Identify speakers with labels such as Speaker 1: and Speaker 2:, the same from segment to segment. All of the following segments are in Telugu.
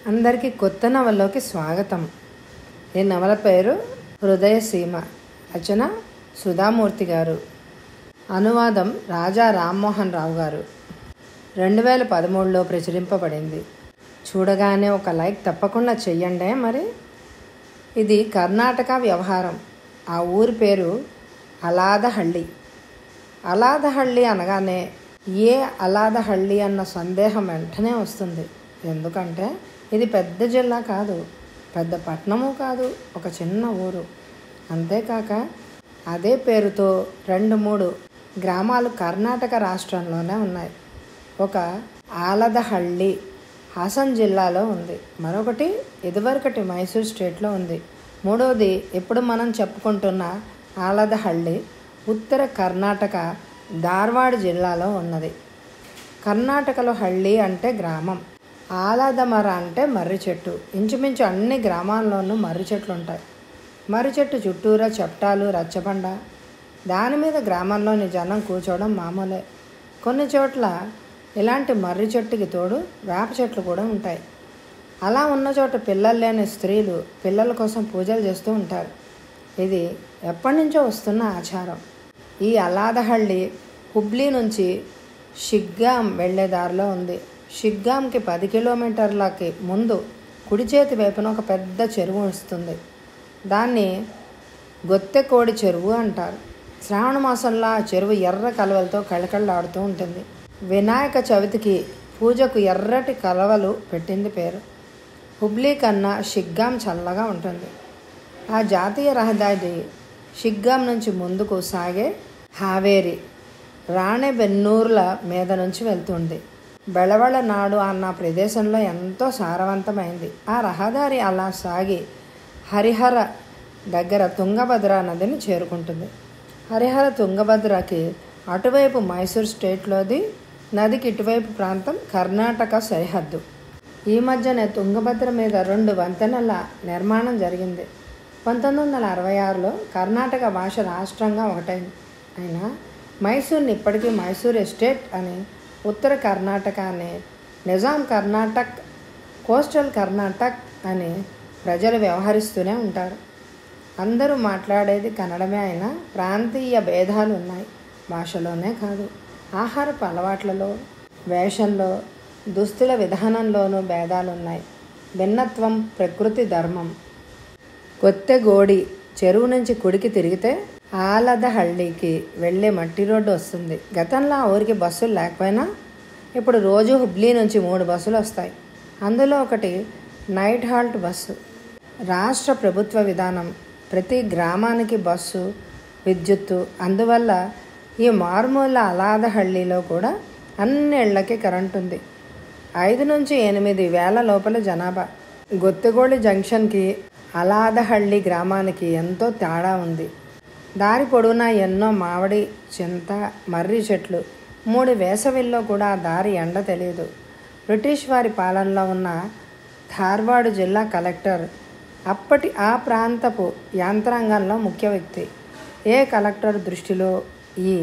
Speaker 1: అందరికీ కొత్త నవలలోకి స్వాగతం ఈ నవల పేరు హృదయ సీమ రచన సుధామూర్తి గారు అనువాదం రాజా రామ్మోహన్ రావు గారు రెండు వేల పదమూడులో ప్రచురింపబడింది చూడగానే ఒక లైక్ తప్పకుండా చెయ్యండి మరి ఇది కర్ణాటక వ్యవహారం ఆ ఊరి పేరు అలాదహళ్ళి అలాదహళ్ళి అనగానే ఏ అలాదహళ్ళి అన్న సందేహం వెంటనే వస్తుంది ఎందుకంటే ఇది పెద్ద జిల్లా కాదు పెద్ద పట్టణము కాదు ఒక చిన్న ఊరు అంతేకాక అదే పేరుతో రెండు మూడు గ్రామాలు కర్ణాటక రాష్ట్రంలోనే ఉన్నాయి ఒక ఆలదహళ్ళి హాసన్ జిల్లాలో ఉంది మరొకటి ఇదివరకటి మైసూర్ స్టేట్లో ఉంది మూడవది ఇప్పుడు మనం చెప్పుకుంటున్న ఆలదహళ్ళి ఉత్తర కర్ణాటక ధార్వాడ్ జిల్లాలో ఉన్నది కర్ణాటకలో హళ్ళి అంటే గ్రామం ఆలాదమర అంటే మర్రి చెట్టు ఇంచుమించు అన్ని గ్రామాల్లోనూ మర్రి చెట్లు ఉంటాయి మర్రి చెట్టు చుట్టూరా చెప్టాలు రచ్చబండ దాని మీద గ్రామంలోని జనం కూర్చోవడం మామూలే కొన్ని చోట్ల ఇలాంటి మర్రి చెట్టుకి తోడు వేప చెట్లు కూడా ఉంటాయి అలా ఉన్న చోట పిల్లలు లేని స్త్రీలు పిల్లల కోసం పూజలు చేస్తూ ఉంటారు ఇది ఎప్పటి నుంచో వస్తున్న ఆచారం ఈ అలాదహళ్ళి హుబ్లీ నుంచి షిగ్గాం వెళ్ళే దారిలో ఉంది షిగ్గాంకి పది కిలోమీటర్లకి ముందు కుడి చేతి వైపున ఒక పెద్ద చెరువు వస్తుంది దాన్ని గొత్తెకోడి చెరువు అంటారు శ్రావణ మాసంలో ఆ చెరువు ఎర్ర కలవలతో కళకళలాడుతూ ఉంటుంది వినాయక చవితికి పూజకు ఎర్రటి కలవలు పెట్టింది పేరు హుబ్లీ కన్నా షిగ్గాం చల్లగా ఉంటుంది ఆ జాతీయ రహదారి షిగ్గాం నుంచి ముందుకు సాగే హావేరి రాణెబెన్నూర్ల మీద నుంచి వెళ్తుంది బెళవళ నాడు అన్న ప్రదేశంలో ఎంతో సారవంతమైంది ఆ రహదారి అలా సాగి హరిహర దగ్గర తుంగభద్ర నదిని చేరుకుంటుంది హరిహర తుంగభద్రకి అటువైపు మైసూర్ స్టేట్లోది నదికి ఇటువైపు ప్రాంతం కర్ణాటక సరిహద్దు ఈ మధ్యనే తుంగభద్ర మీద రెండు వంతెనల నిర్మాణం జరిగింది పంతొమ్మిది వందల అరవై ఆరులో కర్ణాటక భాష రాష్ట్రంగా ఒకటైంది అయినా మైసూర్ని ఇప్పటికీ మైసూర్ ఎస్టేట్ అని ఉత్తర కర్ణాటక అని నిజాం కర్ణాటక్ కోస్టల్ కర్ణాటక్ అని ప్రజలు వ్యవహరిస్తూనే ఉంటారు అందరూ మాట్లాడేది కన్నడమే అయినా ప్రాంతీయ భేదాలు ఉన్నాయి భాషలోనే కాదు ఆహారపు అలవాట్లలో వేషంలో దుస్తుల విధానంలోనూ భేదాలు ఉన్నాయి భిన్నత్వం ప్రకృతి ధర్మం కొత్తెగోడి చెరువు నుంచి కుడికి తిరిగితే ఆలదహళ్ళికి వెళ్ళే మట్టి రోడ్డు వస్తుంది గతంలో ఆ ఊరికి బస్సులు లేకపోయినా ఇప్పుడు రోజు హుబ్లీ నుంచి మూడు బస్సులు వస్తాయి అందులో ఒకటి నైట్ హాల్ట్ బస్సు రాష్ట్ర ప్రభుత్వ విధానం ప్రతి గ్రామానికి బస్సు విద్యుత్తు అందువల్ల ఈ మారుమూల అలాదహళ్ళిలో కూడా అన్ని ఇళ్లకి కరెంట్ ఉంది ఐదు నుంచి ఎనిమిది వేల లోపల జనాభా గొత్తెగోడి జంక్షన్కి అలాదహళ్ళి గ్రామానికి ఎంతో తేడా ఉంది దారి పొడవునా ఎన్నో మామిడి చింత మర్రి చెట్లు మూడు వేసవిల్లో కూడా ఆ దారి ఎండ తెలియదు బ్రిటిష్ వారి పాలనలో ఉన్న ధార్వాడ్ జిల్లా కలెక్టర్ అప్పటి ఆ ప్రాంతపు యాంత్రాంగంలో ముఖ్య వ్యక్తి ఏ కలెక్టర్ దృష్టిలో ఈ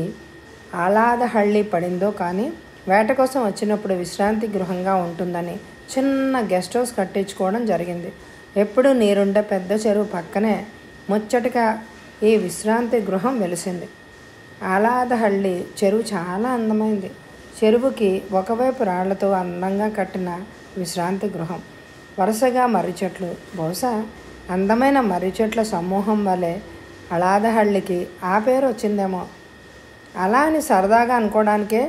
Speaker 1: ఆలాదహళ్ళి పడిందో కానీ వేట కోసం వచ్చినప్పుడు విశ్రాంతి గృహంగా ఉంటుందని చిన్న గెస్ట్ హౌస్ కట్టించుకోవడం జరిగింది ఎప్పుడూ నీరుండే పెద్ద చెరువు పక్కనే ముచ్చటగా ఈ విశ్రాంతి గృహం వెలిసింది ఆలాదహళ్ళి చెరువు చాలా అందమైంది చెరువుకి ఒకవైపు రాళ్లతో అందంగా కట్టిన విశ్రాంతి గృహం వరుసగా మర్రి చెట్లు బహుశా అందమైన మర్రి చెట్ల సమూహం వలె అలాదహళ్ళికి ఆ పేరు వచ్చిందేమో అలా అని సరదాగా అనుకోవడానికే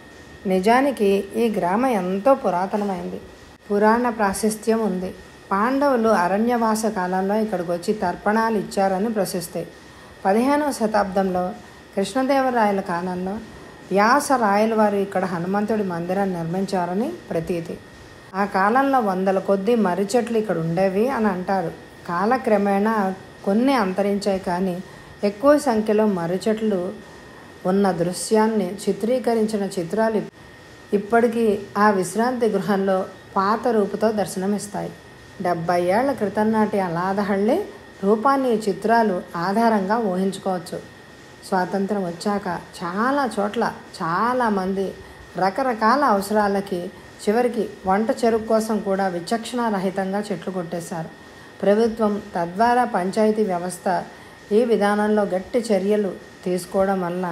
Speaker 1: నిజానికి ఈ గ్రామం ఎంతో పురాతనమైంది పురాణ ప్రాశస్త్యం ఉంది పాండవులు అరణ్యవాస కాలంలో ఇక్కడికి వచ్చి తర్పణాలు ఇచ్చారని ప్రశస్తాయి పదిహేనవ శతాబ్దంలో కృష్ణదేవరాయల కాలంలో వ్యాస రాయల వారు ఇక్కడ హనుమంతుడి మందిరాన్ని నిర్మించారని ప్రతీతి ఆ కాలంలో వందల కొద్దీ మర్రి చెట్లు ఇక్కడ ఉండేవి అని అంటారు కాలక్రమేణా కొన్ని అంతరించాయి కానీ ఎక్కువ సంఖ్యలో మర్రి చెట్లు ఉన్న దృశ్యాన్ని చిత్రీకరించిన చిత్రాలు ఇప్పటికీ ఆ విశ్రాంతి గృహంలో పాత రూపుతో దర్శనమిస్తాయి డెబ్బై ఏళ్ల క్రితం నాటి అలాదహళ్ళి రూపాన్ని ఈ చిత్రాలు ఆధారంగా ఊహించుకోవచ్చు స్వాతంత్రం వచ్చాక చాలా చోట్ల చాలామంది రకరకాల అవసరాలకి చివరికి వంట చెరుకు కోసం కూడా విచక్షణారహితంగా చెట్లు కొట్టేశారు ప్రభుత్వం తద్వారా పంచాయతీ వ్యవస్థ ఈ విధానంలో గట్టి చర్యలు తీసుకోవడం వల్ల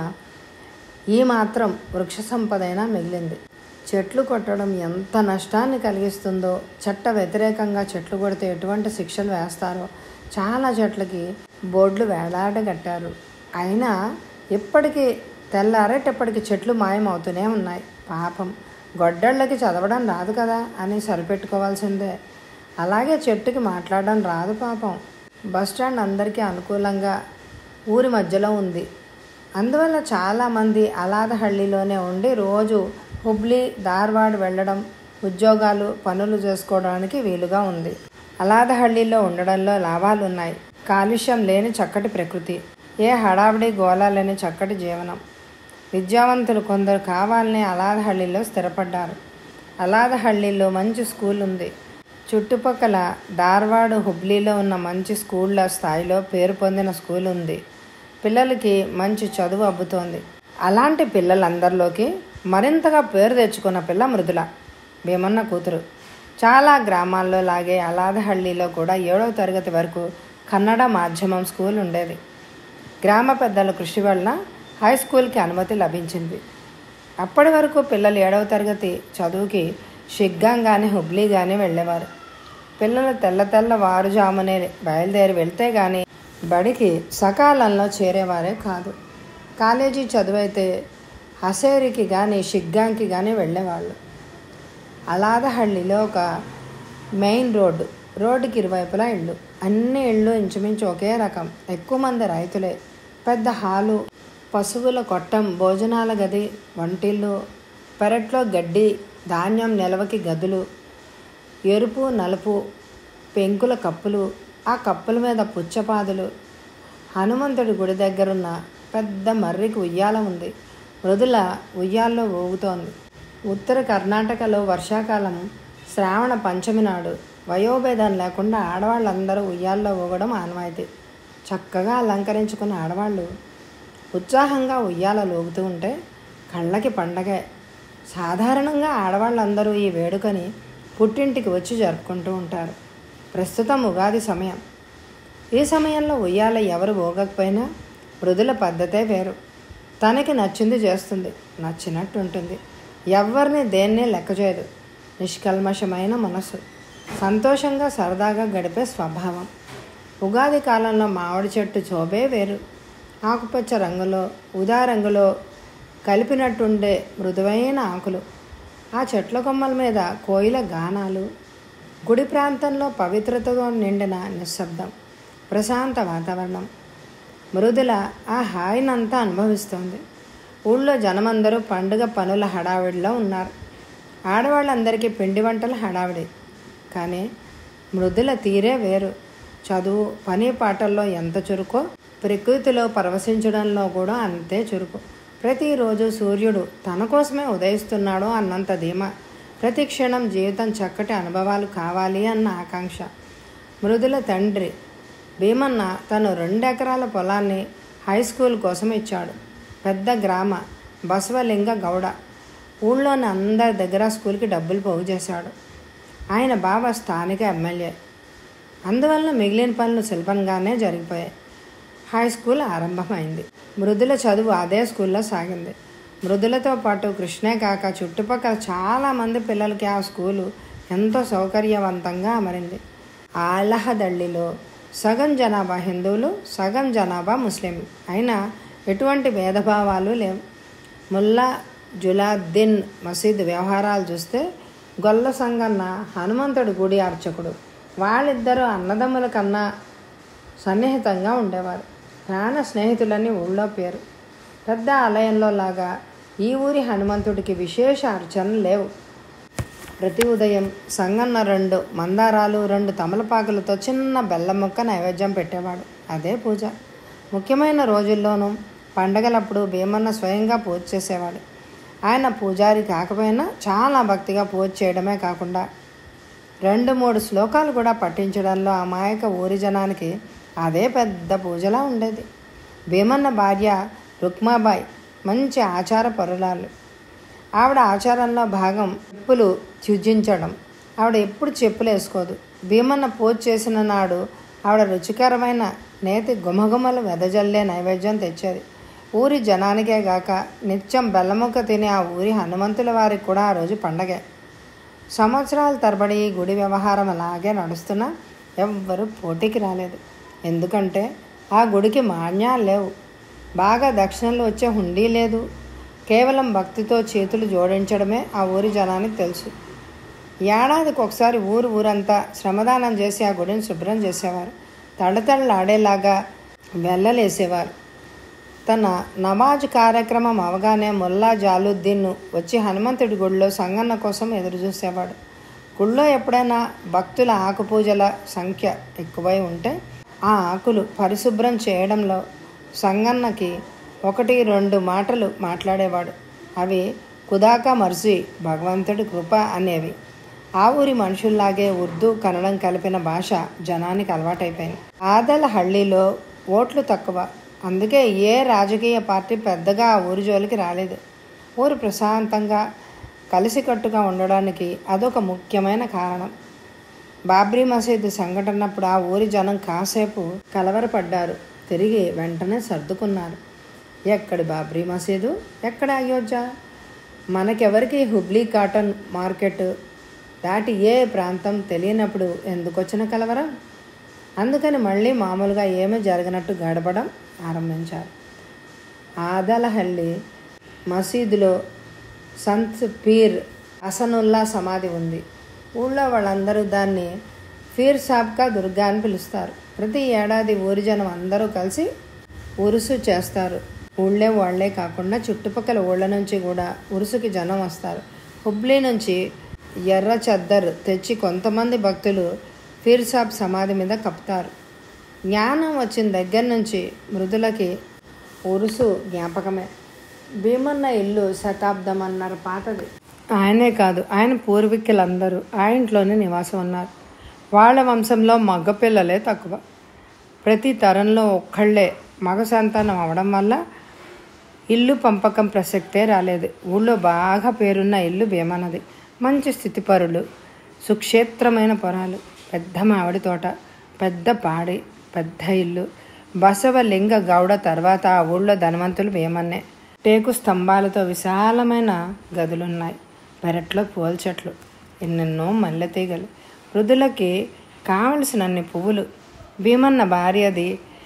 Speaker 1: ఈ మాత్రం వృక్ష సంపదైనా మిగిలింది చెట్లు కొట్టడం ఎంత నష్టాన్ని కలిగిస్తుందో చట్ట వ్యతిరేకంగా చెట్లు కొడితే ఎటువంటి శిక్షలు వేస్తారో చాలా చెట్లకి బోర్డులు వేలాడగట్టారు అయినా ఇప్పటికీ తెల్లారేటప్పటికి చెట్లు మాయమవుతూనే ఉన్నాయి పాపం గొడ్డళ్ళకి చదవడం రాదు కదా అని సరిపెట్టుకోవాల్సిందే అలాగే చెట్టుకి మాట్లాడడం రాదు పాపం బస్టాండ్ అందరికీ అనుకూలంగా ఊరి మధ్యలో ఉంది అందువల్ల చాలామంది అలాదహಳ್ಳಿలోనే ఉండి రోజు హుబ్లీ ధార్వాడ్ వెళ్ళడం ఉద్యోగాలు పనులు చేసుకోవడానికి వీలుగా ఉంది అలాదహಳ್ಳಿలో ఉండడంలో లాభాలు ఉన్నాయి కాలుష్యం లేని చక్కటి ప్రకృతి ఏ హడావిడి గోళ లేని చక్కటి జీవనం విద్యావంతులు కొందరు కావాలని అలాదహಳ್ಳಿలో స్థిరపడ్డారు అలాదహಳ್ಳಿలో మంచి స్కూల్ ఉంది చుట్టుపక్కల ధార్వాడ్ హుబ్లీలో ఉన్న మంచి స్కూళ్ళ స్థాయిలో పేరు పొందిన స్కూల్ ఉంది పిల్లలకి మంచి చదువు అబ్బుతోంది అలాంటి పిల్లలందరిలోకి మరింతగా పేరు తెచ్చుకున్న పిల్ల మృదుల భీమన్న కూతురు చాలా గ్రామాల్లో లాగే అలాదహಳ್ಳಿలో కూడా ఏడవ తరగతి వరకు కన్నడ మాధ్యమం స్కూల్ ఉండేది గ్రామ పెద్దల కృషి వలన హై స్కూల్కి అనుమతి లభించింది అప్పటి వరకు పిల్లలు ఏడవ తరగతి చదువుకి షిగ్గాం కానీ హుబ్లీ కానీ వెళ్ళేవారు పిల్లలు తెల్ల తెల్ల వారుజామునే బయలుదేరి వెళ్తే కానీ బడికి సకాలంలో చేరేవారే కాదు కాలేజీ చదువైతే హసేరికి కానీ షిగ్గాంకి కానీ వెళ్ళేవాళ్ళు అలాదహಳ್ಳಿలో ఒక మెయిన్ రోడ్డు రోడ్డుకి ఇరువైపులా ఇళ్ళు అన్ని ఇళ్ళు ఇంచుమించు ఒకే రకం ఎక్కువ మంది రైతులే పెద్ద హాలు పశువుల కొట్టం భోజనాల గది వంటిల్లు పెరట్లో గడ్డి ధాన్యం నిలవకి గదులు ఎరుపు నలుపు పెంకుల కప్పులు ఆ కప్పుల మీద పుచ్చపాదులు హనుమంతుడి గుడి దగ్గరున్న పెద్ద మర్రికి ఉయ్యాల ఉంది మృదుల ఉయ్యాల్లో ఊగుతోంది ఉత్తర కర్ణాటకలో వర్షాకాలం శ్రావణ పంచమి నాడు వయోభేదం లేకుండా ఆడవాళ్ళందరూ ఉయ్యాల్లో ఊగడం ఆనవాయితీ చక్కగా అలంకరించుకున్న ఆడవాళ్ళు ఉత్సాహంగా ఉయ్యాలలు ఊగుతూ ఉంటే కళ్ళకి పండగే సాధారణంగా ఆడవాళ్ళందరూ ఈ వేడుకని పుట్టింటికి వచ్చి జరుపుకుంటూ ఉంటారు ప్రస్తుతం ఉగాది సమయం ఈ సమయంలో ఉయ్యాల ఎవరు ఊగకపోయినా మృదుల పద్ధతే వేరు తనకి నచ్చింది చేస్తుంది నచ్చినట్టు ఉంటుంది ఎవరిని దేన్నే లెక్క చేయదు నిష్కల్మషమైన మనసు సంతోషంగా సరదాగా గడిపే స్వభావం ఉగాది కాలంలో మామిడి చెట్టు శోభే వేరు ఆకుపచ్చ రంగులో ఉదా రంగులో కలిపినట్టుండే మృదువైన ఆకులు ఆ చెట్ల కొమ్మల మీద కోయిల గానాలు గుడి ప్రాంతంలో పవిత్రతతో నిండిన నిశ్శబ్దం ప్రశాంత వాతావరణం మృదుల ఆ హాయినంతా అనుభవిస్తోంది ఊళ్ళో జనమందరూ పండుగ పనుల హడావిడిలో ఉన్నారు ఆడవాళ్ళందరికీ పిండి వంటల హడావిడి కానీ మృదుల తీరే వేరు చదువు పని పాటల్లో ఎంత చురుకో ప్రకృతిలో పరవశించడంలో కూడా అంతే చురుకు ప్రతిరోజు సూర్యుడు తన కోసమే ఉదయిస్తున్నాడు అన్నంత ధీమా ప్రతి క్షణం జీవితం చక్కటి అనుభవాలు కావాలి అన్న ఆకాంక్ష మృదుల తండ్రి భీమన్న తను రెండెకరాల పొలాన్ని హై స్కూల్ కోసం ఇచ్చాడు పెద్ద గ్రామ బసవలింగ గౌడ ఊళ్ళోని అందరి దగ్గర స్కూల్కి డబ్బులు పోగు చేశాడు ఆయన బావ స్థానిక ఎమ్మెల్యే అందువల్ల మిగిలిన పనులు శిల్పంగానే జరిగిపోయాయి హై స్కూల్ ఆరంభమైంది మృదుల చదువు అదే స్కూల్లో సాగింది మృదులతో పాటు కృష్ణే కాక చుట్టుపక్కల చాలామంది పిల్లలకి ఆ స్కూలు ఎంతో సౌకర్యవంతంగా అమరింది ఆలహదళ్ళిలో సగం జనాభా హిందువులు సగం జనాభా ముస్లిం అయినా ఎటువంటి భేదభావాలు లేవు ముల్లా జులాద్దీన్ మసీద్ వ్యవహారాలు చూస్తే గొల్ల సంగన్న హనుమంతుడి గుడి అర్చకుడు వాళ్ళిద్దరూ అన్నదమ్ముల కన్నా సన్నిహితంగా ఉండేవారు ప్రాణ స్నేహితులని ఊళ్ళో పేరు పెద్ద ఆలయంలో లాగా ఈ ఊరి హనుమంతుడికి విశేష అర్చనలు లేవు ప్రతి ఉదయం సంగన్న రెండు మందారాలు రెండు తమలపాకులతో చిన్న బెల్లం ముక్క నైవేద్యం పెట్టేవాడు అదే పూజ ముఖ్యమైన రోజుల్లోనూ పండగలప్పుడు భీమన్న స్వయంగా పూజ చేసేవాడు ఆయన పూజారి కాకపోయినా చాలా భక్తిగా పూజ చేయడమే కాకుండా రెండు మూడు శ్లోకాలు కూడా పఠించడంలో అమాయక ఊరి జనానికి అదే పెద్ద పూజలా ఉండేది భీమన్న భార్య రుక్మాబాయి మంచి ఆచార పరులాలు ఆవిడ ఆచారంలో భాగం చెప్పులు త్యుజించడం ఆవిడ ఎప్పుడు చెప్పులు వేసుకోదు భీమన్న పూజ చేసిన నాడు ఆవిడ రుచికరమైన నేతి గుమగుమలు వెదజల్లే నైవేద్యం తెచ్చేది ఊరి జనానికే గాక నిత్యం బెల్లముక్క తినే ఆ ఊరి హనుమంతుల వారికి కూడా ఆ రోజు పండగే సంవత్సరాల తరబడి ఈ గుడి వ్యవహారం అలాగే నడుస్తున్నా ఎవ్వరూ పోటీకి రాలేదు ఎందుకంటే ఆ గుడికి మాన్యాలు లేవు బాగా దక్షిణలు వచ్చే హుండీ లేదు కేవలం భక్తితో చేతులు జోడించడమే ఆ ఊరి జనానికి తెలుసు ఏడాదికి ఒకసారి ఊరు ఊరంతా శ్రమదానం చేసి ఆ గుడిని శుభ్రం చేసేవారు తడతడలాడేలాగా వెళ్ళలేసేవారు తన నమాజ్ కార్యక్రమం అవగానే ముల్లా జాలుద్దీన్ వచ్చి హనుమంతుడి గుడిలో సంగన్న కోసం ఎదురు చూసేవాడు గుళ్ళో ఎప్పుడైనా భక్తుల ఆకు పూజల సంఖ్య ఎక్కువై ఉంటే ఆ ఆకులు పరిశుభ్రం చేయడంలో సంగన్నకి ఒకటి రెండు మాటలు మాట్లాడేవాడు అవి కుదాకా మర్జీ భగవంతుడి కృప అనేవి ఆ ఊరి మనుషుల్లాగే ఉర్దూ కన్నడం కలిపిన భాష జనానికి అలవాటైపోయింది ఆదల హళ్ళీలో ఓట్లు తక్కువ అందుకే ఏ రాజకీయ పార్టీ పెద్దగా ఆ ఊరి జోలికి రాలేదు ఊరు ప్రశాంతంగా కలిసికట్టుగా ఉండడానికి అదొక ముఖ్యమైన కారణం బాబ్రీ మసీదు సంఘటనప్పుడు ఆ ఊరి జనం కాసేపు కలవరపడ్డారు తిరిగి వెంటనే సర్దుకున్నారు ఎక్కడి బాబ్రీ మసీదు ఎక్కడ అయోధ్య మనకెవరికి హుబ్లీ కాటన్ మార్కెట్ దాటి ఏ ప్రాంతం తెలియనప్పుడు ఎందుకు వచ్చిన కలవరం అందుకని మళ్ళీ మామూలుగా ఏమీ జరగనట్టు గడపడం ఆరంభించారు ఆదలహల్లి మసీదులో సంత్ పీర్ హసనుల్లా సమాధి ఉంది ఊళ్ళో వాళ్ళందరూ దాన్ని పీర్ సాబ్కా దుర్గా అని పిలుస్తారు ప్రతి ఏడాది ఊరి జనం అందరూ కలిసి ఉరుసు చేస్తారు ఊళ్ళే వాళ్లే కాకుండా చుట్టుపక్కల ఊళ్ళ నుంచి కూడా ఉరుసుకి జనం వస్తారు హుబ్లీ నుంచి ఎర్ర చద్దర్ తెచ్చి కొంతమంది భక్తులు పీర్ సాబ్ సమాధి మీద కప్పుతారు జ్ఞానం వచ్చిన దగ్గర నుంచి మృదులకి ఉరుసు జ్ఞాపకమే భీమన్న ఇల్లు శతాబ్దం అన్నారు పాతది ఆయనే కాదు ఆయన పూర్వీకులందరూ ఆ ఇంట్లోనే నివాసం ఉన్నారు వాళ్ళ వంశంలో మగపిల్లలే తక్కువ ప్రతి తరంలో ఒక్కళ్ళే మగ సంతానం అవడం వల్ల ఇల్లు పంపకం ప్రసక్తే రాలేదు ఊళ్ళో బాగా పేరున్న ఇల్లు భీమన్నది మంచి స్థితిపరులు సుక్షేత్రమైన పొరాలు పెద్ద మామిడి తోట పెద్ద పాడి పెద్ద ఇల్లు బసవలింగ గౌడ తర్వాత ఆ ఊళ్ళో ధనవంతులు భీమన్నే టేకు స్తంభాలతో విశాలమైన గదులున్నాయి పెరట్లో పూల చెట్లు ఎన్నెన్నో మల్లె తీగలు వృద్ధులకి కావలసినన్ని పువ్వులు భీమన్న భార్యది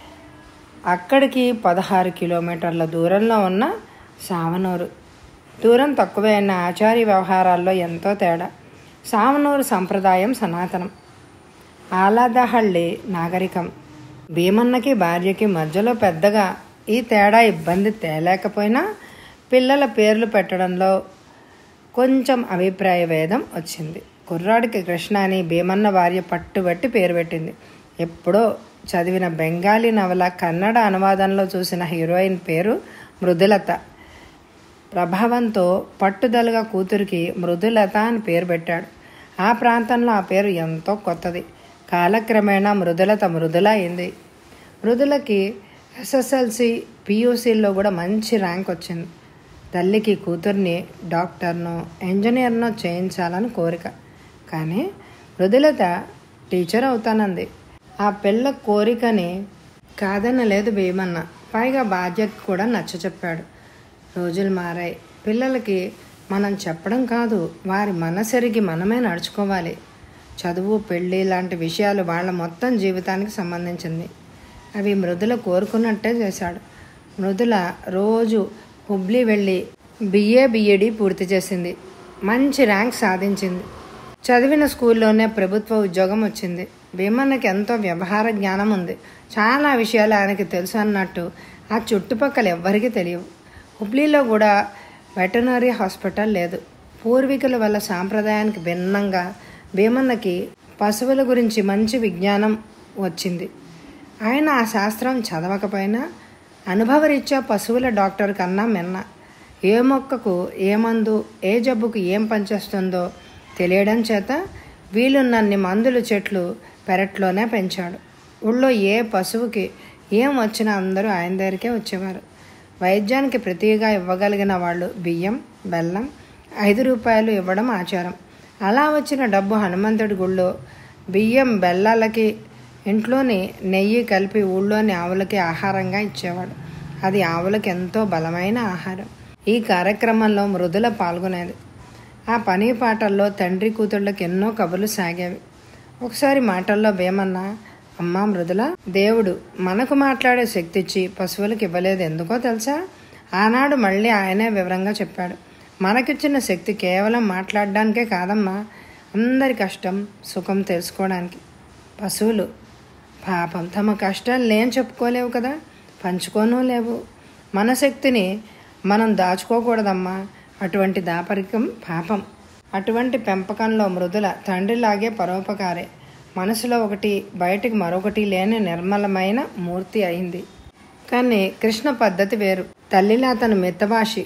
Speaker 1: అక్కడికి పదహారు కిలోమీటర్ల దూరంలో ఉన్న సావనూరు దూరం తక్కువే అయిన ఆచార్య వ్యవహారాల్లో ఎంతో తేడా సావనూరు సంప్రదాయం సనాతనం ఆలాదహళ్ళి నాగరికం భీమన్నకి భార్యకి మధ్యలో పెద్దగా ఈ తేడా ఇబ్బంది తేలేకపోయినా పిల్లల పేర్లు పెట్టడంలో కొంచెం అభిప్రాయ భేదం వచ్చింది కుర్రాడికి కృష్ణ అని భీమన్న భార్య పట్టుబట్టి పేరు పెట్టింది ఎప్పుడో చదివిన బెంగాలీ నవల కన్నడ అనువాదంలో చూసిన హీరోయిన్ పేరు మృదులత ప్రభావంతో పట్టుదలగా కూతురికి మృదులత అని పేరు పెట్టాడు ఆ ప్రాంతంలో ఆ పేరు ఎంతో కొత్తది కాలక్రమేణా మృదులత మృదుల అయింది మృదులకి ఎస్ఎస్ఎల్సి పియూసీల్లో కూడా మంచి ర్యాంక్ వచ్చింది తల్లికి కూతుర్ని డాక్టర్నో ఇంజనీర్నో చేయించాలని కోరిక కానీ మృదులత టీచర్ అవుతానంది ఆ పిల్ల కోరికని కాదనలేదు భీమన్న పైగా బాధ్యత కూడా నచ్చ చెప్పాడు రోజులు మారాయి పిల్లలకి మనం చెప్పడం కాదు వారి మనసెరిగి మనమే నడుచుకోవాలి చదువు పెళ్ళి లాంటి విషయాలు వాళ్ళ మొత్తం జీవితానికి సంబంధించింది అవి మృదుల కోరుకున్నట్టే చేశాడు మృదుల రోజు హుబ్లీ వెళ్ళి బిఏ బిఏడి పూర్తి చేసింది మంచి ర్యాంక్ సాధించింది చదివిన స్కూల్లోనే ప్రభుత్వ ఉద్యోగం వచ్చింది భీమన్నకి ఎంతో వ్యవహార జ్ఞానం ఉంది చాలా విషయాలు ఆయనకి తెలుసు అన్నట్టు ఆ చుట్టుపక్కల ఎవ్వరికీ తెలియవు హుబ్లీలో కూడా వెటనరీ హాస్పిటల్ లేదు పూర్వీకుల వల్ల సాంప్రదాయానికి భిన్నంగా భీమన్నకి పశువుల గురించి మంచి విజ్ఞానం వచ్చింది ఆయన ఆ శాస్త్రం చదవకపోయినా అనుభవరీత్యా పశువుల డాక్టర్ కన్నా మిన్న ఏ మొక్కకు ఏ మందు ఏ జబ్బుకు ఏం పనిచేస్తుందో తెలియడం చేత వీలున్నన్ని మందులు చెట్లు పెరట్లోనే పెంచాడు ఊళ్ళో ఏ పశువుకి ఏం వచ్చినా అందరూ ఆయన దగ్గరికే వచ్చేవారు వైద్యానికి ప్రతిగా ఇవ్వగలిగిన వాళ్ళు బియ్యం బెల్లం ఐదు రూపాయలు ఇవ్వడం ఆచారం అలా వచ్చిన డబ్బు హనుమంతుడి గుళ్ళో బియ్యం బెల్లాలకి ఇంట్లోని నెయ్యి కలిపి ఊళ్ళోని ఆవులకి ఆహారంగా ఇచ్చేవాడు అది ఆవులకి ఎంతో బలమైన ఆహారం ఈ కార్యక్రమంలో మృదుల పాల్గొనేది ఆ పని పాటల్లో తండ్రి కూతుళ్ళకి ఎన్నో కబుర్లు సాగేవి ఒకసారి మాటల్లో భీమన్న అమ్మా మృదుల దేవుడు మనకు మాట్లాడే శక్తి ఇచ్చి పశువులకు ఇవ్వలేదు ఎందుకో తెలుసా ఆనాడు మళ్ళీ ఆయనే వివరంగా చెప్పాడు మనకిచ్చిన శక్తి కేవలం మాట్లాడడానికే కాదమ్మా అందరి కష్టం సుఖం తెలుసుకోవడానికి పశువులు పాపం తమ కష్టాలు లేని చెప్పుకోలేవు కదా పంచుకోనూ లేవు మన శక్తిని మనం దాచుకోకూడదమ్మా అటువంటి దాపరికం పాపం అటువంటి పెంపకంలో మృదుల తండ్రిలాగే పరోపకారే మనసులో ఒకటి బయటికి మరొకటి లేని నిర్మలమైన మూర్తి అయింది కానీ కృష్ణ పద్ధతి వేరు తల్లిలా అతను మిత్తభాషి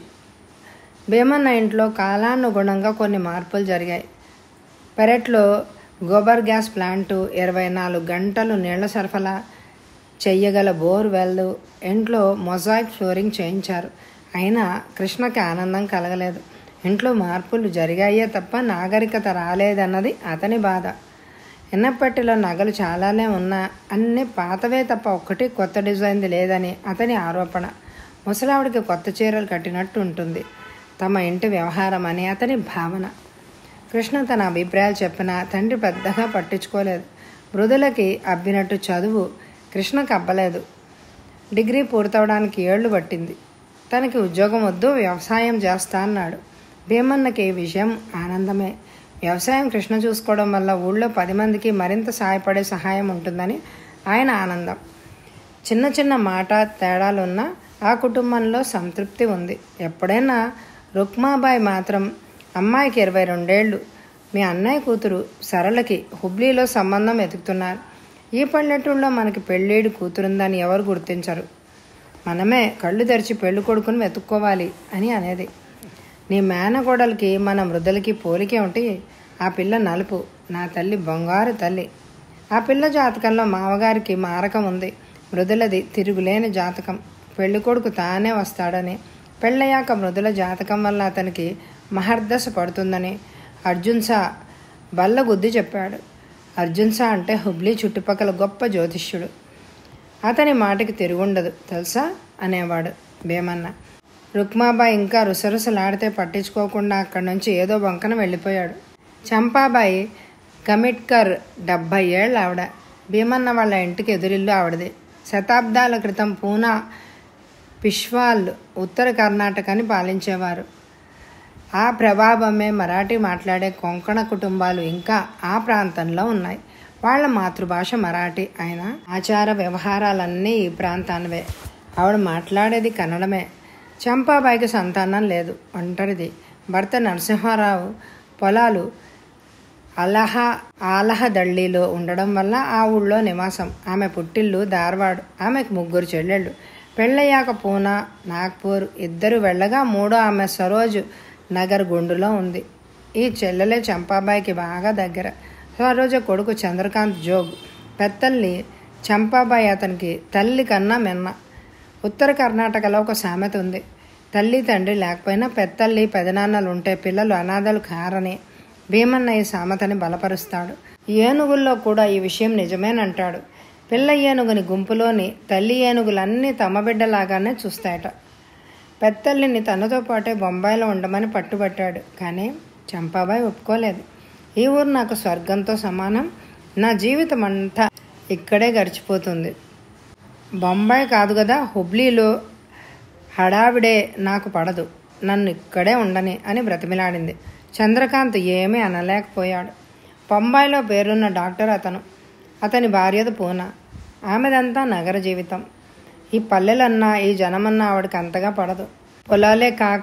Speaker 1: భీమన్న ఇంట్లో కాలానుగుణంగా కొన్ని మార్పులు జరిగాయి పెరట్లో గోబర్ గ్యాస్ ప్లాంటు ఇరవై నాలుగు గంటలు నీళ్ల సరఫరా చెయ్యగల బోర్ వెల్ ఇంట్లో మొజాయిక్ ఫ్లోరింగ్ చేయించారు అయినా కృష్ణకి ఆనందం కలగలేదు ఇంట్లో మార్పులు జరిగాయే తప్ప నాగరికత రాలేదన్నది అతని బాధ ఎన్నప్పటిలో నగలు చాలానే ఉన్నా అన్ని పాతవే తప్ప ఒక్కటి కొత్త డిజైన్ది లేదని అతని ఆరోపణ ముసలావిడికి కొత్త చీరలు కట్టినట్టు ఉంటుంది తమ ఇంటి వ్యవహారం అని అతని భావన కృష్ణ తన అభిప్రాయాలు చెప్పినా తండ్రి పెద్దగా పట్టించుకోలేదు మృదులకి అబ్బినట్టు చదువు కృష్ణకు అబ్బలేదు డిగ్రీ పూర్తవడానికి ఏళ్లు పట్టింది తనకి ఉద్యోగం వద్దు వ్యవసాయం చేస్తా అన్నాడు భీమన్నకి ఈ విషయం ఆనందమే వ్యవసాయం కృష్ణ చూసుకోవడం వల్ల ఊళ్ళో పది మందికి మరింత సహాయపడే సహాయం ఉంటుందని ఆయన ఆనందం చిన్న చిన్న మాట తేడాలున్నా ఆ కుటుంబంలో సంతృప్తి ఉంది ఎప్పుడైనా రుక్మాబాయి మాత్రం అమ్మాయికి ఇరవై రెండేళ్ళు మీ అన్నయ్య కూతురు సరళకి హుబ్లీలో సంబంధం వెతుకుతున్నారు ఈ పల్లెటూళ్ళలో మనకి పెళ్ళేడు కూతురుందని ఎవరు గుర్తించరు మనమే కళ్ళు తెరిచి పెళ్లి కొడుకుని వెతుక్కోవాలి అని అనేది నీ మేనగోడలకి మన మృదులకి పోలికే ఉంటే ఆ పిల్ల నలుపు నా తల్లి బంగారు తల్లి ఆ పిల్ల జాతకంలో మావగారికి మారకం ఉంది మృదులది తిరుగులేని జాతకం పెళ్లి కొడుకు తానే వస్తాడని పెళ్ళయ్యాక మృదుల జాతకం వల్ల అతనికి మహర్దశ పడుతుందని అర్జున్ సా బల్ల గుద్ది చెప్పాడు అర్జున్ సా అంటే హుబ్లీ చుట్టుపక్కల గొప్ప జ్యోతిష్యుడు అతని మాటకి తిరుగుండదు తెలుసా అనేవాడు భీమన్న రుక్మాబాయి ఇంకా రుసరుసలాడితే పట్టించుకోకుండా అక్కడి నుంచి ఏదో వంకన వెళ్ళిపోయాడు చంపాబాయి కమిట్కర్ డెబ్భై ఏళ్ళు ఆవిడ భీమన్న వాళ్ళ ఇంటికి ఎదురిల్లు ఆవిడది శతాబ్దాల క్రితం పూనా పిష్వాల్ ఉత్తర కర్ణాటకని పాలించేవారు ఆ ప్రభావమే మరాఠీ మాట్లాడే కొంకణ కుటుంబాలు ఇంకా ఆ ప్రాంతంలో ఉన్నాయి వాళ్ళ మాతృభాష మరాఠీ అయినా ఆచార వ్యవహారాలన్నీ ఈ ప్రాంతానివే ఆవిడ మాట్లాడేది కన్నడమే చంపాబాయికి సంతానం లేదు ఒంటరిది భర్త నరసింహారావు పొలాలు అలహ ఆలహదళ్ళిలో ఉండడం వల్ల ఆ ఊళ్ళో నివాసం ఆమె పుట్టిల్లు ధార్వాడ్ ఆమెకు ముగ్గురు చెల్లెళ్ళు పెళ్ళయ్యాక పూనా నాగ్పూర్ ఇద్దరు వెళ్ళగా మూడో ఆమె సరోజు నగర్ గుండులో ఉంది ఈ చెల్లెలే చంపాబాయికి బాగా దగ్గర సరోజ కొడుకు చంద్రకాంత్ జోగ్ పెత్తల్లి చంపాబాయి అతనికి తల్లి కన్నా మెన్న ఉత్తర కర్ణాటకలో ఒక సామెత ఉంది తల్లి తండ్రి లేకపోయినా పెద్దల్లి పెదనాన్నలు ఉంటే పిల్లలు అనాథలు కారని భీమన్న ఈ సామెతని బలపరుస్తాడు ఏనుగుల్లో కూడా ఈ విషయం నిజమేనంటాడు పిల్ల ఏనుగుని గుంపులోని తల్లి ఏనుగులన్నీ తమ బిడ్డలాగానే చూస్తాయట పెద్దల్లిని తనతో పాటే బొంబాయిలో ఉండమని పట్టుబట్టాడు కానీ చంపాబాయి ఒప్పుకోలేదు ఈ ఊరు నాకు స్వర్గంతో సమానం నా జీవితం అంతా ఇక్కడే గడిచిపోతుంది బొంబాయి కాదు కదా హుబ్లీలో హడావిడే నాకు పడదు నన్ను ఇక్కడే ఉండని అని బ్రతిమిలాడింది చంద్రకాంత్ ఏమీ అనలేకపోయాడు బొంబాయిలో పేరున్న డాక్టర్ అతను అతని భార్యది పూనా ఆమెదంతా నగర జీవితం ఈ పల్లెలన్నా ఈ జనమన్నా ఆవిడకి అంతగా పడదు పొలాలే కాక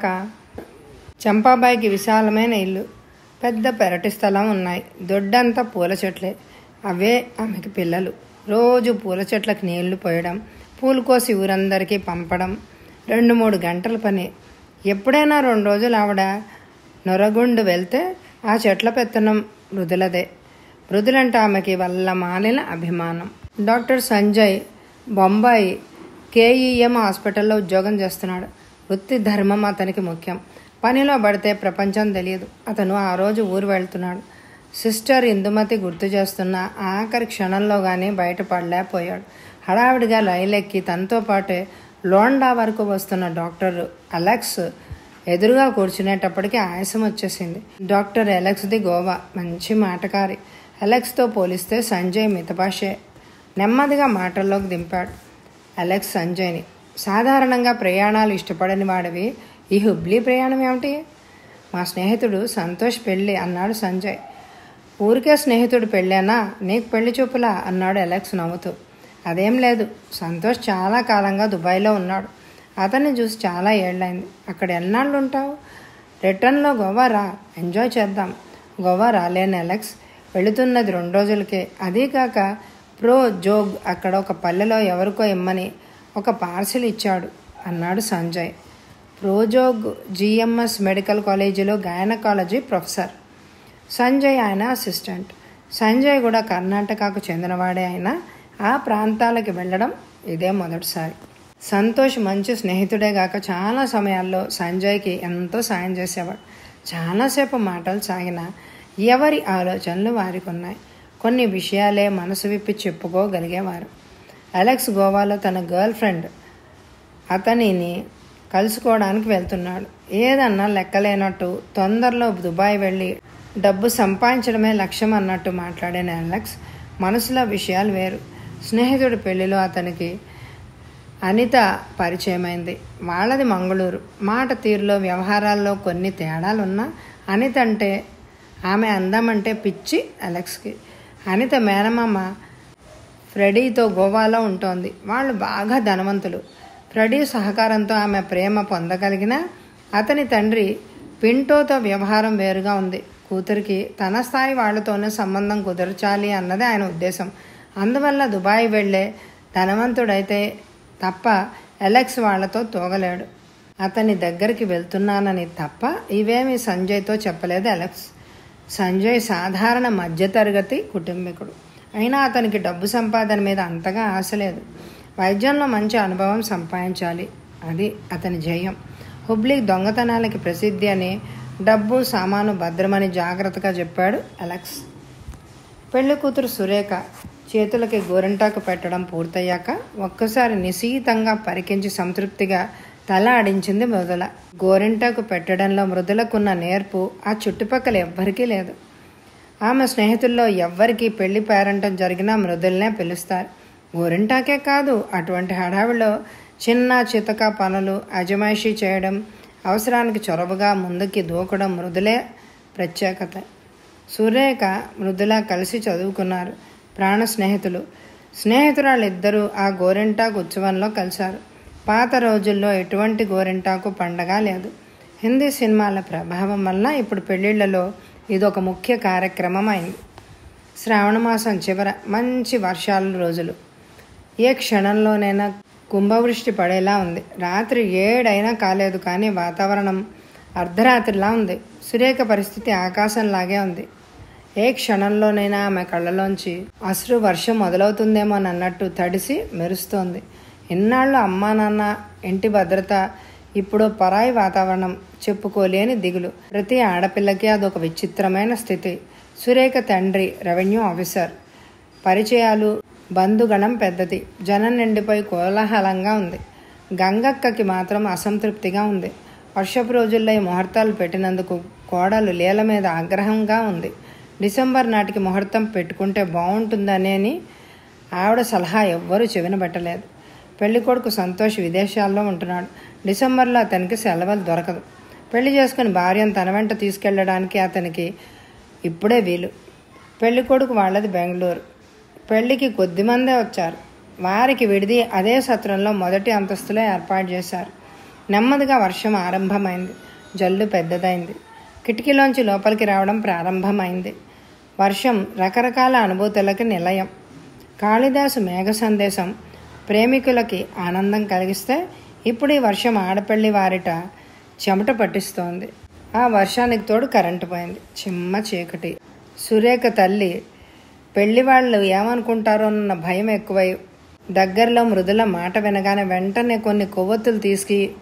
Speaker 1: చంపాబాయికి విశాలమైన ఇల్లు పెద్ద పెరటి స్థలం ఉన్నాయి దొడ్డంతా పూల చెట్లే అవే ఆమెకి పిల్లలు రోజు పూల చెట్లకు నీళ్లు పోయడం పూలు కోసి ఊరందరికీ పంపడం రెండు మూడు గంటల పని ఎప్పుడైనా రెండు రోజులు ఆవిడ నొరగుండు వెళ్తే ఆ చెట్ల పెత్తనం మృదులదే మృదులంటే ఆమెకి వల్ల మాలిన అభిమానం డాక్టర్ సంజయ్ బొంబాయి కేఈఎం హాస్పిటల్లో ఉద్యోగం చేస్తున్నాడు వృత్తి ధర్మం అతనికి ముఖ్యం పనిలో పడితే ప్రపంచం తెలియదు అతను ఆ రోజు ఊరు వెళ్తున్నాడు సిస్టర్ ఇందుమతి గుర్తు చేస్తున్న ఆఖరి క్షణంలో కానీ బయటపడలేకపోయాడు హడావిడిగా రైలెక్కి తనతో పాటే లోండా వరకు వస్తున్న డాక్టర్ అలెక్స్ ఎదురుగా కూర్చునేటప్పటికి ఆయాసం వచ్చేసింది డాక్టర్ అలెక్స్ది గోవా మంచి మాటకారి అలెక్స్తో పోలిస్తే సంజయ్ మితభాషే నెమ్మదిగా మాటల్లోకి దింపాడు అలెక్స్ సంజయ్ని సాధారణంగా ప్రయాణాలు ఇష్టపడని వాడివి ఈ హుబ్లీ ప్రయాణం ఏమిటి మా స్నేహితుడు సంతోష్ పెళ్ళి అన్నాడు సంజయ్ ఊరికే స్నేహితుడు పెళ్ళానా నీకు పెళ్లి చూపులా అన్నాడు అలెక్స్ నవ్వుతూ అదేం లేదు సంతోష్ చాలా కాలంగా దుబాయ్లో ఉన్నాడు అతన్ని చూసి చాలా ఏళ్ళైంది అక్కడ ఎన్నాళ్ళు ఉంటావు రిటర్న్లో గోవా రా ఎంజాయ్ చేద్దాం గోవా రాలేని అలెక్స్ వెళుతున్నది రెండు రోజులకే అదీ కాక ప్రో జోగ్ అక్కడ ఒక పల్లెలో ఎవరికో ఇమ్మని ఒక పార్సిల్ ఇచ్చాడు అన్నాడు సంజయ్ ప్రోజోగ్ జిఎంఎస్ మెడికల్ కాలేజీలో గైనకాలజీ ప్రొఫెసర్ సంజయ్ ఆయన అసిస్టెంట్ సంజయ్ కూడా కర్ణాటకకు చెందినవాడే అయినా ఆ ప్రాంతాలకు వెళ్ళడం ఇదే మొదటిసారి సంతోష్ మంచి స్నేహితుడే గాక చాలా సమయాల్లో సంజయ్కి ఎంతో సాయం చేసేవాడు చాలాసేపు మాటలు సాగిన ఎవరి ఆలోచనలు వారికి ఉన్నాయి కొన్ని విషయాలే మనసు విప్పి చెప్పుకోగలిగేవారు అలెక్స్ గోవాలో తన గర్ల్ ఫ్రెండ్ అతనిని కలుసుకోవడానికి వెళ్తున్నాడు ఏదన్నా లెక్కలేనట్టు తొందరలో దుబాయ్ వెళ్ళి డబ్బు సంపాదించడమే లక్ష్యం అన్నట్టు మాట్లాడిన అలెక్స్ మనసులో విషయాలు వేరు స్నేహితుడి పెళ్లిలో అతనికి అనిత పరిచయమైంది వాళ్ళది మంగళూరు మాట తీరులో వ్యవహారాల్లో కొన్ని తేడాలున్నా అనిత అంటే ఆమె అందమంటే పిచ్చి అలెక్స్కి అనిత మేనమామ ఫ్రెడీతో గోవాలో ఉంటోంది వాళ్ళు బాగా ధనవంతులు ఫ్రెడీ సహకారంతో ఆమె ప్రేమ పొందగలిగిన అతని తండ్రి పింటోతో వ్యవహారం వేరుగా ఉంది కూతురికి తన స్థాయి వాళ్లతోనే సంబంధం కుదర్చాలి అన్నది ఆయన ఉద్దేశం అందువల్ల దుబాయ్ వెళ్ళే ధనవంతుడైతే తప్ప ఎలెక్స్ వాళ్లతో తోగలేడు అతని దగ్గరికి వెళ్తున్నానని తప్ప ఇవేమి సంజయ్తో చెప్పలేదు అలెక్స్ సంజయ్ సాధారణ మధ్యతరగతి కుటుంబీకుడు అయినా అతనికి డబ్బు సంపాదన మీద అంతగా ఆశ లేదు వైద్యంలో మంచి అనుభవం సంపాదించాలి అది అతని జయం హుబ్లీ దొంగతనాలకి ప్రసిద్ధి అని డబ్బు సామాను భద్రమని జాగ్రత్తగా చెప్పాడు అలెక్స్ పెళ్లి కూతురు సురేఖ చేతులకి గోరింటాకు పెట్టడం పూర్తయ్యాక ఒక్కసారి నిశీతంగా పరికించి సంతృప్తిగా తల ఆడించింది మృదుల గోరింటాకు పెట్టడంలో మృదులకున్న నేర్పు ఆ చుట్టుపక్కల ఎవ్వరికీ లేదు ఆమె స్నేహితుల్లో ఎవ్వరికీ పెళ్లి పేరంటం జరిగినా మృదుల్నే పిలుస్తారు గోరింటాకే కాదు అటువంటి హడావిలో చిన్న చితక పనులు అజమాయిషీ చేయడం అవసరానికి చొరవగా ముందుకి దూకడం మృదులే ప్రత్యేకత సురేఖ మృదుల కలిసి చదువుకున్నారు ప్రాణ స్నేహితులు స్నేహితురాళ్ళిద్దరూ ఆ గోరింటాకు ఉత్సవంలో కలిశారు పాత రోజుల్లో ఎటువంటి గోరింటాకు పండగ లేదు హిందీ సినిమాల ప్రభావం వల్ల ఇప్పుడు పెళ్లిళ్లలో ఇదొక ముఖ్య కార్యక్రమం అయింది శ్రావణ మాసం చివర మంచి వర్షాల రోజులు ఏ క్షణంలోనైనా కుంభవృష్టి పడేలా ఉంది రాత్రి ఏడైనా కాలేదు కానీ వాతావరణం అర్ధరాత్రిలా ఉంది సురేఖ పరిస్థితి ఆకాశంలాగే ఉంది ఏ క్షణంలోనైనా ఆమె కళ్ళలోంచి అసలు వర్షం మొదలవుతుందేమో అన్నట్టు తడిసి మెరుస్తోంది ఇన్నాళ్ళు అమ్మా నాన్న ఇంటి భద్రత ఇప్పుడు పరాయి వాతావరణం చెప్పుకోలేని దిగులు ప్రతి ఆడపిల్లకి అదొక విచిత్రమైన స్థితి సురేఖ తండ్రి రెవెన్యూ ఆఫీసర్ పరిచయాలు బంధుగణం పెద్దది జనం నిండిపోయి కోలాహలంగా ఉంది గంగక్కకి మాత్రం అసంతృప్తిగా ఉంది వర్షపు రోజుల్లో ఈ ముహూర్తాలు పెట్టినందుకు కోడలు లీల మీద ఆగ్రహంగా ఉంది డిసెంబర్ నాటికి ముహూర్తం పెట్టుకుంటే బాగుంటుందనేని ఆవిడ సలహా ఎవ్వరూ చెవిన పెట్టలేదు పెళ్లి కొడుకు సంతోష్ విదేశాల్లో ఉంటున్నాడు డిసెంబర్లో అతనికి సెలవులు దొరకదు పెళ్లి చేసుకుని భార్యను తన వెంట తీసుకెళ్ళడానికి అతనికి ఇప్పుడే వీలు పెళ్లి కొడుకు వాళ్ళది బెంగళూరు పెళ్లికి కొద్దిమందే వచ్చారు వారికి విడిది అదే సత్రంలో మొదటి అంతస్తులో ఏర్పాటు చేశారు నెమ్మదిగా వర్షం ఆరంభమైంది జల్లు పెద్దదైంది కిటికీలోంచి లోపలికి రావడం ప్రారంభమైంది వర్షం రకరకాల అనుభూతులకి నిలయం కాళిదాసు మేఘ సందేశం ప్రేమికులకి ఆనందం కలిగిస్తే ఇప్పుడు ఈ వర్షం ఆడపల్లి వారిట చెమట పట్టిస్తోంది ఆ వర్షానికి తోడు కరెంటు పోయింది చిమ్మ చీకటి సురేఖ తల్లి పెళ్లి వాళ్ళు ఏమనుకుంటారో అన్న భయం ఎక్కువై దగ్గరలో మృదుల మాట వినగానే వెంటనే కొన్ని కొవ్వొత్తులు తీసుకు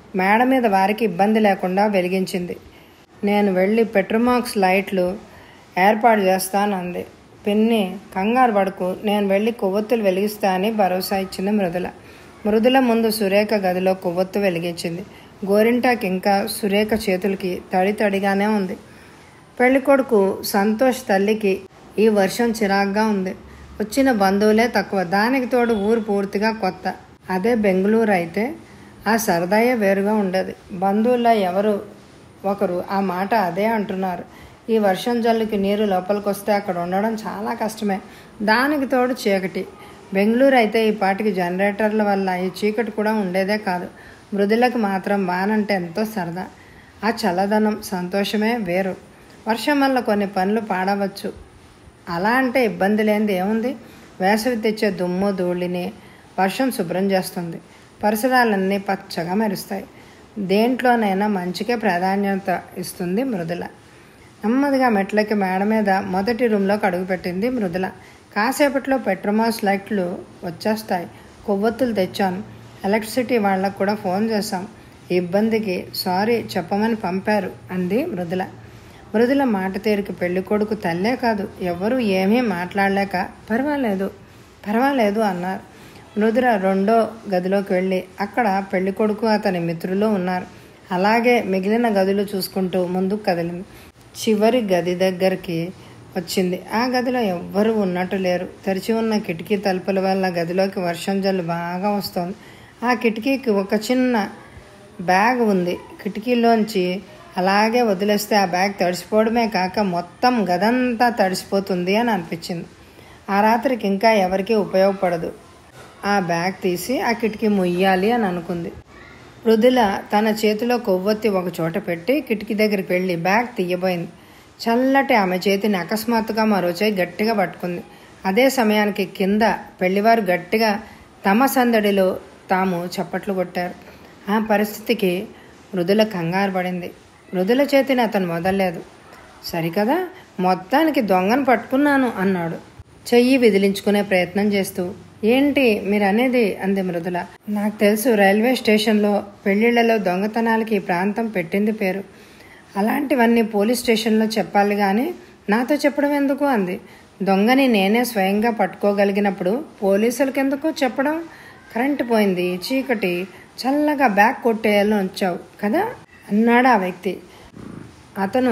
Speaker 1: మేడ మీద వారికి ఇబ్బంది లేకుండా వెలిగించింది నేను వెళ్ళి పెట్రోమాక్స్ లైట్లు ఏర్పాటు చేస్తానంది పిన్ని కంగారు పడుకు నేను వెళ్ళి కొవ్వొత్తులు వెలిగిస్తా అని భరోసా ఇచ్చింది మృదుల మృదుల ముందు సురేఖ గదిలో కొవ్వొత్తు వెలిగించింది గోరింటాకి ఇంకా సురేఖ చేతులకి తడి తడిగానే ఉంది పెళ్ళికొడుకు సంతోష్ తల్లికి ఈ వర్షం చిరాగ్గా ఉంది వచ్చిన బంధువులే తక్కువ దానికి తోడు ఊరు పూర్తిగా కొత్త అదే బెంగళూరు అయితే ఆ సరదాయే వేరుగా ఉండేది బంధువుల్లో ఎవరు ఒకరు ఆ మాట అదే అంటున్నారు ఈ వర్షం జల్లుకి నీరు లోపలికి వస్తే అక్కడ ఉండడం చాలా కష్టమే దానికి తోడు చీకటి బెంగళూరు అయితే ఈ పాటికి జనరేటర్ల వల్ల ఈ చీకటి కూడా ఉండేదే కాదు మృదులకు మాత్రం వానంటే ఎంతో సరదా ఆ చల్లదనం సంతోషమే వేరు వర్షం వల్ల కొన్ని పనులు పాడవచ్చు అలా అంటే ఇబ్బంది లేనిది ఏముంది వేసవి తెచ్చే దుమ్ము ధూళిని వర్షం శుభ్రం చేస్తుంది పరిసరాలన్నీ పచ్చగా మెరుస్తాయి దేంట్లోనైనా మంచికే ప్రాధాన్యత ఇస్తుంది మృదుల నెమ్మదిగా మెట్లకి మేడ మీద మొదటి రూమ్లోకి అడుగుపెట్టింది మృదుల కాసేపట్లో పెట్రోమాస్ లైట్లు వచ్చేస్తాయి కొవ్వొత్తులు తెచ్చాను ఎలక్ట్రిసిటీ వాళ్ళకు కూడా ఫోన్ చేశాం ఈ ఇబ్బందికి సారీ చెప్పమని పంపారు అంది మృదుల మృదుల మాట తీరికి పెళ్లి కొడుకు తల్లే కాదు ఎవరూ ఏమీ మాట్లాడలేక పర్వాలేదు పర్వాలేదు అన్నారు మృదుల రెండో గదిలోకి వెళ్ళి అక్కడ పెళ్లి కొడుకు అతని మిత్రులు ఉన్నారు అలాగే మిగిలిన గదులు చూసుకుంటూ ముందుకు కదిలింది చివరి గది దగ్గరికి వచ్చింది ఆ గదిలో ఎవ్వరూ ఉన్నట్టు లేరు తెరిచి ఉన్న కిటికీ తలుపుల వల్ల గదిలోకి వర్షం జల్లు బాగా వస్తోంది ఆ కిటికీకి ఒక చిన్న బ్యాగ్ ఉంది కిటికీలోంచి అలాగే వదిలేస్తే ఆ బ్యాగ్ తడిసిపోవడమే కాక మొత్తం గదంతా తడిసిపోతుంది అని అనిపించింది ఆ రాత్రికి ఇంకా ఎవరికీ ఉపయోగపడదు ఆ బ్యాగ్ తీసి ఆ కిటికీ ముయ్యాలి అని అనుకుంది మృదుల తన చేతిలో కొవ్వొత్తి ఒక చోట పెట్టి కిటికీ దగ్గరికి వెళ్ళి బ్యాగ్ తీయబోయింది చల్లటి ఆమె చేతిని అకస్మాత్తుగా మరో చేయి గట్టిగా పట్టుకుంది అదే సమయానికి కింద పెళ్లివారు గట్టిగా తమ సందడిలో తాము చప్పట్లు కొట్టారు ఆ పరిస్థితికి మృదుల కంగారు పడింది మృదుల చేతిని అతను మొదలలేదు సరికదా మొత్తానికి దొంగను పట్టుకున్నాను అన్నాడు చెయ్యి విదిలించుకునే ప్రయత్నం చేస్తూ ఏంటి మీరు అనేది అంది మృదుల నాకు తెలుసు రైల్వే స్టేషన్లో పెళ్లిళ్లలో దొంగతనాలకి ఈ ప్రాంతం పెట్టింది పేరు అలాంటివన్నీ పోలీస్ స్టేషన్లో చెప్పాలి కానీ నాతో చెప్పడం ఎందుకు అంది దొంగని నేనే స్వయంగా పట్టుకోగలిగినప్పుడు పోలీసులకు ఎందుకు చెప్పడం కరెంటు పోయింది చీకటి చల్లగా బ్యాగ్ కొట్టేయాలని వచ్చావు కదా అన్నాడు ఆ వ్యక్తి అతను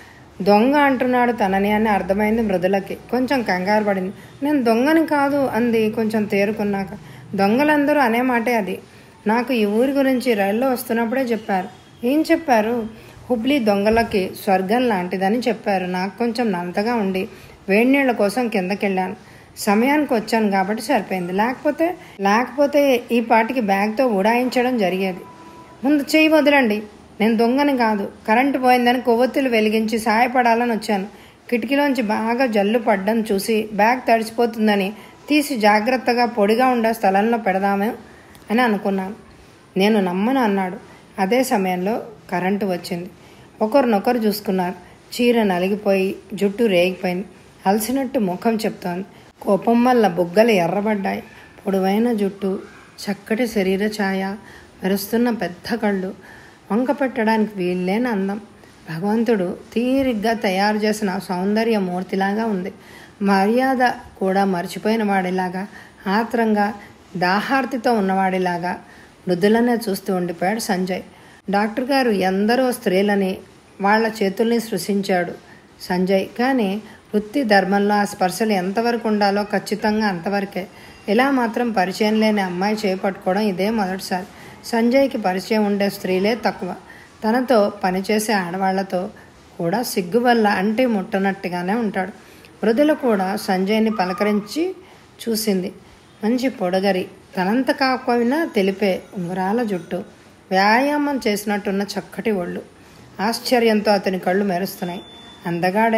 Speaker 1: దొంగ అంటున్నాడు తనని అని అర్థమైంది మృదులకి కొంచెం కంగారు పడింది నేను దొంగని కాదు అంది కొంచెం తేరుకున్నాక దొంగలందరూ అనే మాటే అది నాకు ఈ ఊరి గురించి రైల్లో వస్తున్నప్పుడే చెప్పారు ఏం చెప్పారు హుబ్లీ దొంగలకి స్వర్గం లాంటిదని చెప్పారు నాకు కొంచెం నంతగా ఉండి వేడి నీళ్ళ కోసం కిందకెళ్ళాను సమయానికి వచ్చాను కాబట్టి సరిపోయింది లేకపోతే లేకపోతే ఈ పాటికి బ్యాగ్తో ఉడాయించడం జరిగేది ముందు చెయ్యి వదలండి నేను దొంగని కాదు కరెంటు పోయిందని కొవ్వొత్తులు వెలిగించి సహాయపడాలని వచ్చాను కిటికీలోంచి బాగా జల్లు పడ్డం చూసి బ్యాగ్ తడిసిపోతుందని తీసి జాగ్రత్తగా పొడిగా ఉండే స్థలంలో పెడదామే అని అనుకున్నాను నేను నమ్మను అన్నాడు అదే సమయంలో కరెంటు వచ్చింది ఒకరినొకరు చూసుకున్నారు చీర నలిగిపోయి జుట్టు రేగిపోయింది అలసినట్టు ముఖం చెప్తోంది కోపం వల్ల బుగ్గలు ఎర్రబడ్డాయి పొడవైన జుట్టు చక్కటి శరీర ఛాయ మెరుస్తున్న పెద్ద కళ్ళు వంక పెట్టడానికి వీల్లేని అందం భగవంతుడు తీరిగ్గా తయారు చేసిన సౌందర్య మూర్తిలాగా ఉంది మర్యాద కూడా మర్చిపోయిన వాడిలాగా ఆత్రంగా దాహార్తితో ఉన్నవాడిలాగా మృదులనే చూస్తూ ఉండిపోయాడు సంజయ్ డాక్టర్ గారు ఎందరో స్త్రీలని వాళ్ళ చేతుల్ని సృష్టించాడు సంజయ్ కానీ వృత్తి ధర్మంలో ఆ స్పర్శలు ఎంతవరకు ఉండాలో ఖచ్చితంగా అంతవరకే ఇలా మాత్రం పరిచయం లేని అమ్మాయి చేపట్టుకోవడం ఇదే మొదటిసారి సంజయ్కి పరిచయం ఉండే స్త్రీలే తక్కువ తనతో పనిచేసే ఆడవాళ్లతో కూడా సిగ్గు వల్ల అంటే ముట్టనట్టుగానే ఉంటాడు మృదుల కూడా సంజయ్ని పలకరించి చూసింది మంచి పొడగరి తనంత కాకపోయినా తెలిపే ఉంగరాల జుట్టు వ్యాయామం చేసినట్టున్న చక్కటి ఒళ్ళు ఆశ్చర్యంతో అతని కళ్ళు మెరుస్తున్నాయి అందగాడే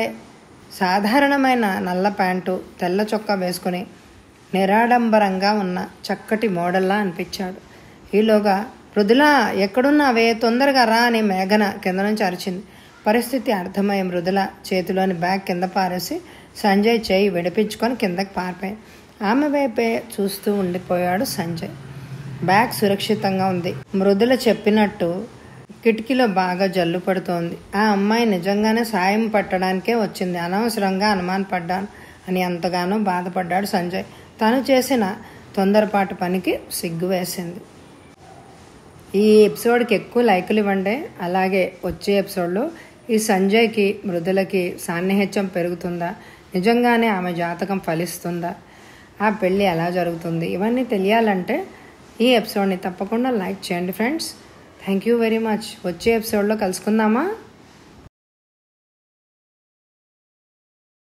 Speaker 1: సాధారణమైన నల్ల ప్యాంటు తెల్ల చొక్కా వేసుకుని నిరాడంబరంగా ఉన్న చక్కటి మోడల్లా అనిపించాడు ఈలోగా మృదులా ఎక్కడున్నావే తొందరగా రా అని మేఘన కింద నుంచి అరిచింది పరిస్థితి అర్థమై మృదుల చేతిలోని బ్యాగ్ కింద పారేసి సంజయ్ చేయి విడిపించుకొని కిందకి పారిపోయాయి ఆమె వైపే చూస్తూ ఉండిపోయాడు సంజయ్ బ్యాగ్ సురక్షితంగా ఉంది మృదుల చెప్పినట్టు కిటికీలో బాగా జల్లు పడుతోంది ఆ అమ్మాయి నిజంగానే సాయం పట్టడానికే వచ్చింది అనవసరంగా అనుమానపడ్డాను అని ఎంతగానో బాధపడ్డాడు సంజయ్ తను చేసిన తొందరపాటు పనికి సిగ్గు వేసింది ఈ ఎపిసోడ్కి ఎక్కువ లైకులు ఇవ్వండి అలాగే వచ్చే ఎపిసోడ్లో ఈ సంజయ్కి మృదులకి సాన్నిహిత్యం పెరుగుతుందా నిజంగానే ఆమె జాతకం ఫలిస్తుందా ఆ పెళ్ళి ఎలా జరుగుతుంది ఇవన్నీ తెలియాలంటే ఈ ఎపిసోడ్ని తప్పకుండా లైక్ చేయండి friends thank you very much వచ్చే ఎపిసోడ్లో కలుసుకుందామా